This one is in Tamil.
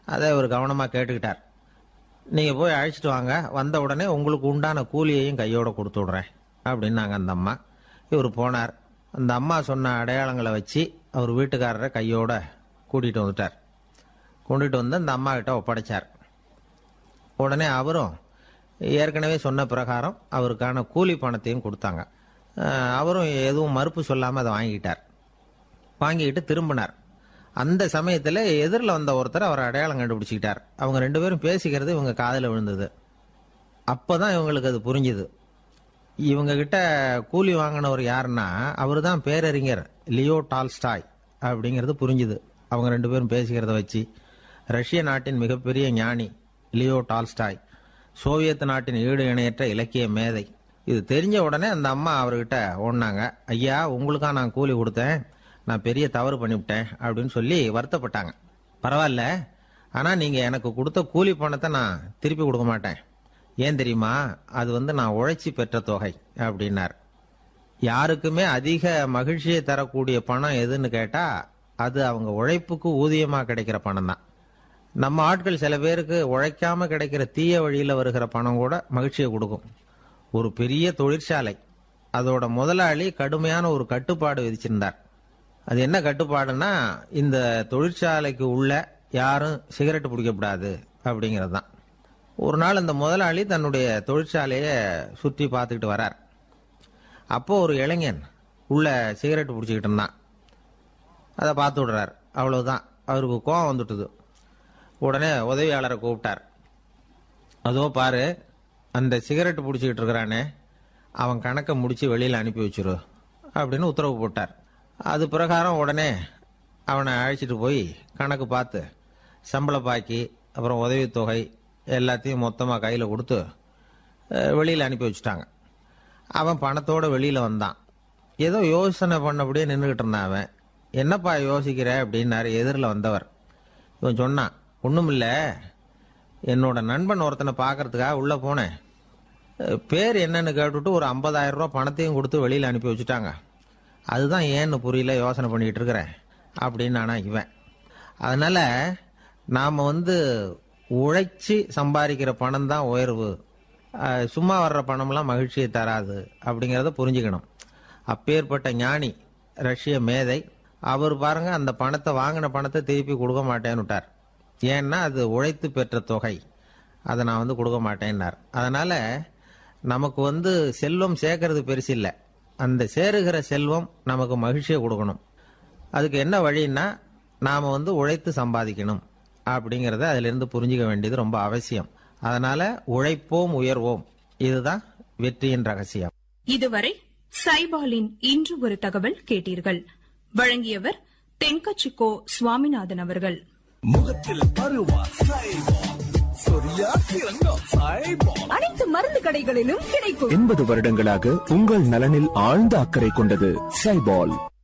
அதை இவர் கவனமாக கேட்டுக்கிட்டார் நீங்கள் போய் அழைச்சிட்டு வாங்க வந்த உடனே உங்களுக்கு உண்டான கூலியையும் கையோட கொடுத்து விட்றேன் அப்படின்னாங்க அந்த அம்மா இவர் போனார் அந்த அம்மா சொன்ன அடையாளங்களை வச்சு அவர் வீட்டுக்காரரை கையோட கூட்டிகிட்டு வந்துட்டார் கொண்டுட்டு வந்து அந்த அம்மா கிட்ட ஒப்படைச்சார் உடனே அவரும் ஏற்கனவே சொன்ன பிரகாரம் அவருக்கான கூலி பணத்தையும் கொடுத்தாங்க அஹ் அவரும் எதுவும் மறுப்பு சொல்லாமல் அதை வாங்கிட்டார் வாங்கிக்கிட்டு திரும்பினார் அந்த சமயத்தில் எதிரில் வந்த ஒருத்தர் அவர் அடையாளம் கண்டுபிடிச்சிக்கிட்டார் அவங்க ரெண்டு பேரும் பேசிக்கிறது இவங்க காதில் விழுந்தது அப்போ தான் இவங்களுக்கு அது புரிஞ்சுது இவங்க கிட்ட கூலி வாங்கினவர் யாருன்னா அவர் தான் பேரறிஞர் லியோ டால்ஸ்டாய் அப்படிங்கிறது புரிஞ்சுது அவங்க ரெண்டு பேரும் பேசிக்கிறத வச்சு ரஷ்ய நாட்டின் மிகப்பெரிய ஞானி லியோ டால்ஸ்டாய் சோவியத் நாட்டின் ஈடு இணையற்ற இலக்கிய மேதை இது தெரிஞ்ச உடனே அந்த அம்மா அவர்கிட்ட ஓடினாங்க ஐயா உங்களுக்கா நான் கூலி கொடுத்தேன் நான் பெரிய தவறு பண்ணிவிட்டேன் அப்படின்னு சொல்லி வருத்தப்பட்டாங்க பரவாயில்ல ஆனால் நீங்கள் எனக்கு கொடுத்த கூலி பணத்தை நான் திருப்பி கொடுக்க மாட்டேன் ஏன் தெரியுமா அது வந்து நான் உழைச்சி பெற்ற தொகை அப்படின்னார் யாருக்குமே அதிக மகிழ்ச்சியை தரக்கூடிய பணம் எதுன்னு கேட்டா அது அவங்க உழைப்புக்கு ஊதியமா கிடைக்கிற பணம் தான் நம்ம ஆட்கள் சில பேருக்கு உழைக்காம கிடைக்கிற தீய வழியில வருகிற பணம் கூட மகிழ்ச்சியை கொடுக்கும் ஒரு பெரிய தொழிற்சாலை அதோட முதலாளி கடுமையான ஒரு கட்டுப்பாடு விதிச்சிருந்தார் அது என்ன கட்டுப்பாடுன்னா இந்த தொழிற்சாலைக்கு உள்ள யாரும் சிகரெட் பிடிக்கக்கூடாது அப்படிங்கிறது தான் ஒரு நாள் இந்த முதலாளி தன்னுடைய தொழிற்சாலையை சுற்றி பார்த்துக்கிட்டு வரார் அப்போ ஒரு இளைஞன் உள்ள சிகரெட் பிடிச்சிக்கிட்டு இருந்தான் அதை பார்த்து விடுறார் அவ்வளவுதான் அவருக்கு கோவம் வந்துட்டுது உடனே உதவியாளரை கூப்பிட்டார் அதோ பாரு அந்த சிகரெட் பிடிச்சிக்கிட்டு இருக்கிறானே அவன் கணக்கை முடிச்சு வெளியில் அனுப்பி வச்சிரு அப்படின்னு உத்தரவு போட்டார் அது பிரகாரம் உடனே அவனை அழைச்சிட்டு போய் கணக்கு பார்த்து சம்பள பாக்கி அப்புறம் உதவித்தொகை எல்லாத்தையும் மொத்தமாக கையில் கொடுத்து வெளியில் அனுப்பி வச்சுட்டாங்க அவன் பணத்தோட வெளியில் வந்தான் ஏதோ யோசனை பண்ணபடியே நின்றுக்கிட்டு இருந்தான் அவன் என்னப்பா யோசிக்கிற அப்படின்னாரு எதிரில் வந்தவர் இவன் சொன்னான் ஒன்றும் இல்லை என்னோட நண்பன் ஒருத்தனை பார்க்கறதுக்காக உள்ளே போனேன் அஹ் பேர் என்னன்னு கேட்டுட்டு ஒரு 50000 ரூபா பணத்தையும் கொடுத்து வெளியில் அனுப்பி வச்சுட்டாங்க அதுதான் ஏன்னு புரியல யோசனை பண்ணிக்கிட்டு இருக்கிறேன் அப்படின்னு ஆனா இவன் அதனால நாம் வந்து உழைச்சி சம்பாதிக்கிற பணம் தான் உயர்வு அஹ் சும்மா வர்ற பணம்லாம் மகிழ்ச்சியை தராது அப்படிங்கிறத புரிஞ்சுக்கணும் அப்பேற்பட்ட ஞானி ரஷ்ய மேதை அவர் பாருங்க அந்த பணத்தை வாங்கின பணத்தை திருப்பி கொடுக்க மாட்டேன்னு விட்டார் ஏன்னா அது உழைத்து பெற்ற தொகை அதை நான் வந்து கொடுக்க மாட்டேன்னார் அதனால நமக்கு வந்து செல்வம் சேர்க்கறது பெருசு இல்லை அந்த சேருகிற செல்வம் நமக்கு மகிழ்ச்சியை கொடுக்கணும் அதுக்கு என்ன வழின்னா நாம வந்து உழைத்து சம்பாதிக்கணும் அப்படிங்கிறத அதிலிருந்து புரிஞ்சுக்க வேண்டியது ரொம்ப அவசியம் அதனால உழைப்போம் உயர்வோம் இதுதான் வெற்றியின் ரகசியம் இதுவரை சைபாலின் இன்று ஒரு தகவல் கேட்டீர்கள் வழங்கியவர் தென்கச்சிக்கோ சுவாமிநாதன் அவர்கள் முகத்தில் பருவா சைபால் சொரியா சிறங்கம் சைபால் அனைத்து மருந்து கடைகளிலும் கிடைக்கும் எண்பது வருடங்களாக உங்கள் நலனில் ஆழ்ந்த அக்கறை கொண்டது சைபால்